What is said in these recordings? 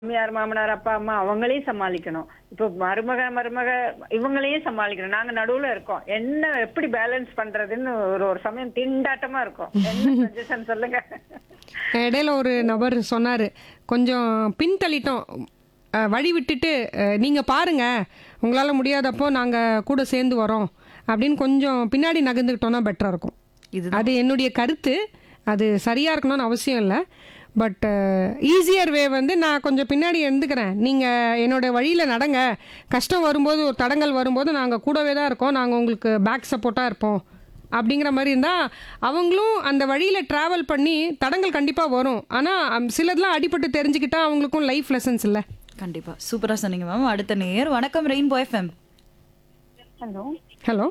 மாமியார் மாமனார் அப்பா அம்மா அவங்களையும் சமாளிக்கணும் இப்போ மருமக மருமக இவங்களையும் சமாளிக்கணும் நாங்க நடுவுல இருக்கோம் என்ன எப்படி பேலன்ஸ் பண்றதுன்னு ஒரு ஒரு சமயம் திண்டாட்டமா இருக்கும் என்ன சஜஷன் சொல்லுங்க இடையில ஒரு நபர் சொன்னார் கொஞ்சம் பின்தள்ளிட்டோம் அஹ், வழி விட்டுட்டு அஹ், நீங்க பாருங்க உங்களால முடியாதப்போ நாங்க கூட சேர்ந்து வரோம் அப்படின்னு கொஞ்சம் பின்னாடி நகர்ந்துக்கிட்டோம்னா பெட்டரா இருக்கும் இது அது என்னுடைய கருத்து அது சரியா இருக்கணும்னு அவசியம் இல்லை பட் ஈஸியர் வே வந்து நான் கொஞ்சம் பின்னாடி எழுந்துக்கிறேன் நீங்கள் என்னோட வழியில் நடங்க கஷ்டம் வரும்போது ஒரு தடங்கள் வரும்போது நாங்கள் கூடவே தான் இருக்கோம் நாங்கள் உங்களுக்கு பேக் சப்போர்ட்டாக இருப்போம் அப்படிங்கிற மாதிரி இருந்தால் அவங்களும் அந்த வழியில் ட்ராவல் பண்ணி தடங்கள் கண்டிப்பாக வரும் ஆனால் சிலதெல்லாம் அடிபட்டு தெரிஞ்சுக்கிட்டா அவங்களுக்கும் லைஃப் லெசன்ஸ் இல்லை கண்டிப்பா சூப்பரா சொன்னீங்க மேம் அடுத்த நேர் வணக்கம் rainbow FM hello hello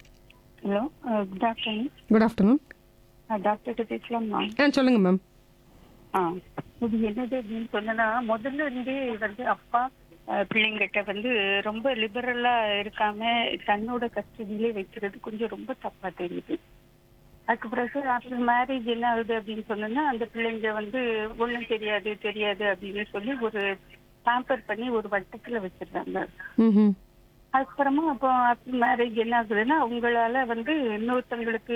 hello good afternoon good afternoon டாக்டர்கிட்ட பேசலாமா ஆ சொல்லுங்கள் மேம் ஆ இது என்னது அப்படின்னு சொன்னா முதல்ல இருந்தே வந்து அப்பா அஹ், பிள்ளைங்கிட்ட வந்து ரொம்ப லிபரலா இருக்காம தன்னோட கஸ்டடியிலே வைக்கிறது கொஞ்சம் ரொம்ப தப்பா தெரியுது அதுக்கு பிறகு ஆஃப்டர் மேரேஜ் என்ன ஆகுது அப்படின்னு சொன்னோன்னா அந்த பிள்ளைங்க வந்து ஒண்ணும் தெரியாது தெரியாது அப்படின்னு சொல்லி ஒரு பேம்பர் பண்ணி ஒரு வட்டத்துல வச்சிடுறாங்க ம் அதுக்கப்புறமா அப்போ ஆஃப்டர் மேரேஜ் என்ன ஆகுதுன்னா அவங்களால வந்து இன்னொருத்தங்களுக்கு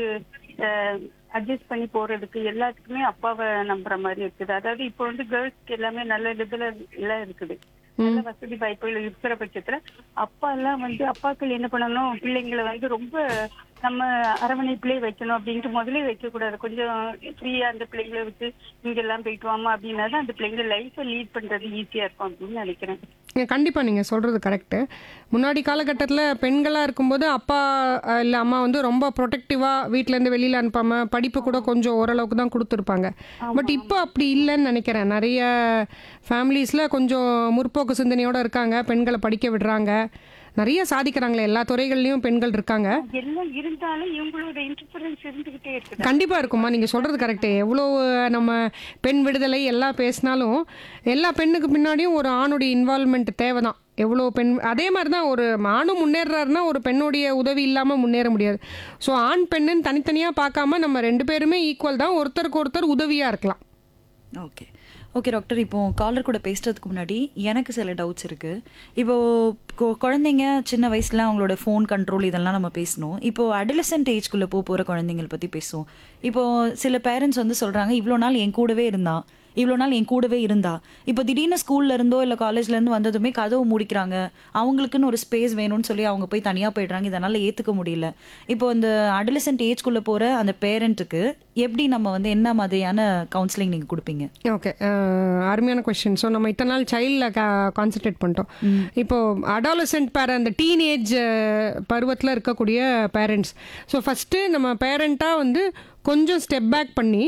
அட்ஜஸ்ட் பண்ணி போறதுக்கு எல்லாத்துக்குமே அப்பாவை நம்புற மாதிரி இருக்குது அதாவது இப்போ வந்து கேர்ள்ஸ்க்கு எல்லாமே நல்ல லிபரல் எல்லாம் இருக்குது நல்ல வசதி வாய்ப்புகள் இருக்கிற பட்சத்துல அப்பா எல்லாம் வந்து அப்பாக்கள் என்ன பண்ணணும் பிள்ளைங்களை வந்து ரொம்ப நம்ம அரவணைப்பிலே வைக்கணும் அப்படின்ட்டு முதலே வைக்க கூடாது கொஞ்சம் ஃப்ரீயா அந்த பிள்ளைங்களை விட்டு இங்க எல்லாம் போயிட்டு வாமா அப்படின்னா தான் அந்த பிள்ளைங்க லைஃபை லீட் பண்றது ஈஸியா இருக்கும் அப்படின்னு நினைக்கிறேன் கண்டிப்பாக நீங்கள் சொல்கிறது கரெக்டு முன்னாடி காலகட்டத்தில் பெண்களாக இருக்கும்போது அப்பா இல்லை அம்மா வந்து ரொம்ப ப்ரொடெக்டிவாக வீட்டிலேருந்து வெளியில் அனுப்பாமல் படிப்பு கூட கொஞ்சம் ஓரளவுக்கு தான் கொடுத்துருப்பாங்க பட் இப்போ அப்படி இல்லைன்னு நினைக்கிறேன் நிறைய ஃபேமிலிஸில் கொஞ்சம் முற்போக்கு சிந்தனையோடு இருக்காங்க பெண்களை படிக்க விடுறாங்க நிறைய சாதிக்கிறாங்களே எல்லா துறைகள்லையும் பெண்கள் இருக்காங்க எல்லாம் இருந்தாலும் இவங்களோட இன்டர்ஃபரன்ஸ் இருந்துகிட்டே இருக்குது கண்டிப்பாக இருக்குமா நீங்கள் சொல்கிறது கரெக்டு எவ்வளோ நம்ம பெண் விடுதலை எல்லாம் பேசினாலும் எல்லா பெண்ணுக்கு பின்னாடியும் ஒரு ஆணுடைய இன்வால்மெண்ட் தேவை தான் எவ்வளோ பெண் அதே மாதிரி தான் ஒரு ஆணும் முன்னேறாருன்னா ஒரு பெண்ணுடைய உதவி இல்லாமல் முன்னேற முடியாது ஸோ ஆண் பெண்ணுன்னு தனித்தனியாக பார்க்காம நம்ம ரெண்டு பேருமே ஈக்குவல் தான் ஒருத்தருக்கு ஒருத்தர் உதவியாக இருக்கலாம் ஓகே ஓகே டாக்டர் இப்போ காலர் கூட பேசுறதுக்கு முன்னாடி எனக்கு சில டவுட்ஸ் இருக்கு இப்போ கொ- குழந்தைங்க சின்ன வயசுல அவங்களோட ஃபோன் கண்ட்ரோல் இதெல்லாம் நம்ம பேசணும் இப்போ அடலசன்ட் ஏஜ்குள்ள போக போற குழந்தைங்களை பத்தி பேசுவோம் இப்போ சில பேரண்ட்ஸ் வந்து சொல்றாங்க இவ்வளோ நாள் என் கூடவே இருந்தான் இவ்வளோ நாள் என் கூடவே இருந்தா இப்போ திடீர்னு ஸ்கூல்ல இருந்தோ இல்லை காலேஜ்ல இருந்து வந்ததுமே கதவு மூடிக்கிறாங்க அவங்களுக்குன்னு ஒரு ஸ்பேஸ் வேணும்னு சொல்லி அவங்க போய் தனியா போயிடுறாங்க இதனால ஏத்துக்க முடியல இப்போ அந்த அடலசன்ட் ஏஜ்குள்ள போற அந்த பேரண்ட்டுக்கு எப்படி நம்ம வந்து என்ன மாதிரியான கவுன்சிலிங் நீங்க கொடுப்பீங்க ஓகே அருமையான கொஸ்டின் ஸோ நம்ம இத்தனை நாள் சைல்டில் கான்சென்ட்ரேட் பண்ணிட்டோம் இப்போ அடாலசென்ட் பேர அந்த டீனேஜ் பருவத்தில் இருக்கக்கூடிய பேரண்ட்ஸ் ஸோ ஃபஸ்ட்டு நம்ம பேரண்ட்டாக வந்து கொஞ்சம் ஸ்டெப் பேக் பண்ணி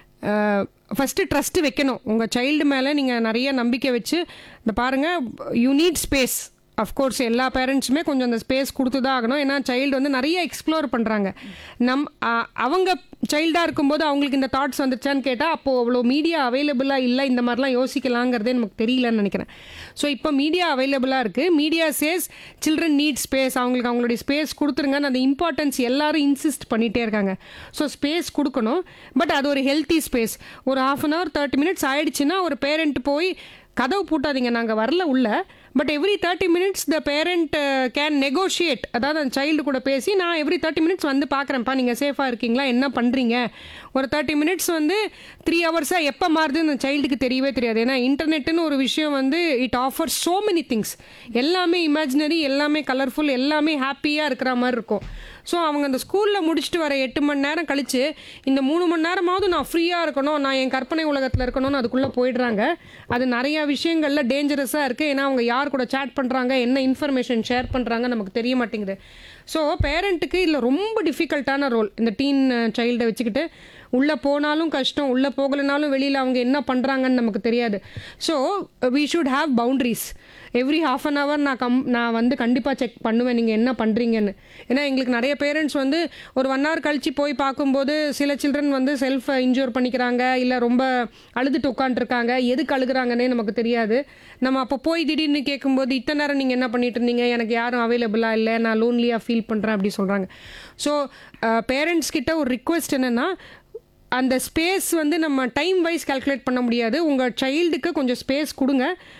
ஃபஸ்ட்டு ட்ரஸ்ட்டு வைக்கணும் உங்கள் சைல்டு மேலே நீங்கள் நிறைய நம்பிக்கை வச்சு இந்த பாருங்கள் யூ நீட் ஸ்பேஸ் அஃப்கோர்ஸ் எல்லா பேரண்ட்ஸுமே கொஞ்சம் அந்த ஸ்பேஸ் கொடுத்து தான் ஆகணும் ஏன்னா சைல்டு வந்து நிறைய எக்ஸ்ப்ளோர் பண்ணுறாங்க நம் அ- அவங்க சைல்டாக இருக்கும்போது அவங்களுக்கு இந்த தாட்ஸ் வந்துச்சான்னு கேட்டால் அப்போது அவ்வளோ மீடியா அவைலபிளாக இல்லை இந்த மாதிரிலாம் யோசிக்கலாங்கிறதே நமக்கு தெரியலன்னு நினைக்கிறேன் ஸோ இப்போ மீடியா அவைலபிளாக இருக்குது media says children need space அவங்களுக்கு அவங்களுடைய ஸ்பேஸ் கொடுத்துருங்கன்னு அந்த இம்பார்ட்டன்ஸ் எல்லாரும் இன்சிஸ்ட் பண்ணிகிட்டே இருக்காங்க ஸோ ஸ்பேஸ் கொடுக்கணும் பட் அது ஒரு ஹெல்த்தி ஸ்பேஸ் ஒரு half an hour thirty minutes ஆயிடுச்சுன்னா ஒரு பேரண்ட் போய் கதவு பூட்டாதீங்க நாங்கள் வரல உள்ள but every thirty minutes the parent can negotiate அதாவது அந்த சைல்டு கூட பேசி நான் எவ்ரி தேர்ட்டி மினிட்ஸ் வந்து பார்க்குறேன்ப்பா நீங்கள் சேஃபாக இருக்கீங்களா என்ன பண்ணுறீங்க ஒரு தேர்ட்டி மினிட்ஸ் வந்து த்ரீ ஹவர்ஸாக எப்போ மாறுதுன்னு அந்த சைல்டுக்கு தெரியவே தெரியாது ஏன்னா இன்டர்நெட்டுன்னு ஒரு விஷயம் வந்து it offer so many things எல்லாமே இமேஜினரி எல்லாமே கலர்ஃபுல் எல்லாமே ஹாப்பியாக இருக்கிற மாதிரி இருக்கும் ஸோ அவங்க அந்த ஸ்கூலில் முடிச்சுட்டு வர எட்டு மணி நேரம் கழிச்சு இந்த மூணு மணி நேரமாவது நான் ஃப்ரீயாக இருக்கணும் நான் என் கற்பனை உலகத்தில் இருக்கணும்னு அதுக்குள்ளே போயிடுறாங்க அது நிறைய விஷயங்களில் டேஞ்சரஸாக இருக்குது ஏன்னா அவங்க யார் கூட சேட் பண்ணுறாங்க என்ன இன்ஃபர்மேஷன் ஷேர் பண்ணுறாங்க நமக்கு தெரிய மாட்டேங்குது ஸோ பேரண்ட்டுக்கு இதில் ரொம்ப டிஃபிகல்ட்டான ரோல் இந்த டீன் சைல்டை வச்சுக்கிட்டு உள்ளே போனாலும் கஷ்டம் உள்ளே போகலைனாலும் வெளியில் அவங்க என்ன பண்ணுறாங்கன்னு நமக்கு தெரியாது so we should have boundaries every half an hour நான் கம் நான் வந்து கண்டிப்பாக செக் பண்ணுவேன் நீங்கள் என்ன பண்ணுறீங்கன்னு ஏன்னா எங்களுக்கு நிறைய பேரண்ட்ஸ் வந்து ஒரு ஒன் ஹவர் கழிச்சு போய் பார்க்கும்போது சில சில்ட்ரன் வந்து செல்ஃபை இன்ஜூர் பண்ணிக்கிறாங்க இல்லை ரொம்ப அழுதுட்டு உட்காந்துருக்காங்க எதுக்கு அழுகுறாங்கன்னே நமக்கு தெரியாது நம்ம அப்போ போய் திடீர்னு கேட்கும்போது இத்தனை நேரம் நீங்கள் என்ன பண்ணிட்டு இருந்தீங்க எனக்கு யாரும் அவைலபிளாக இல்லை நான் லோன்லியாக ஃபீல் பண்ணுறேன் அப்படி சொல்கிறாங்க ஸோ பேரண்ட்ஸ் கிட்ட ஒரு ரிக்வெஸ்ட் என்னென்னா அந்த ஸ்பேஸ் வந்து நம்ம டைம் வைஸ் கால்குலேட் பண்ண முடியாது உங்கள் சைல்டுக்கு கொஞ்சம் ஸ்பேஸ் கொடுங்க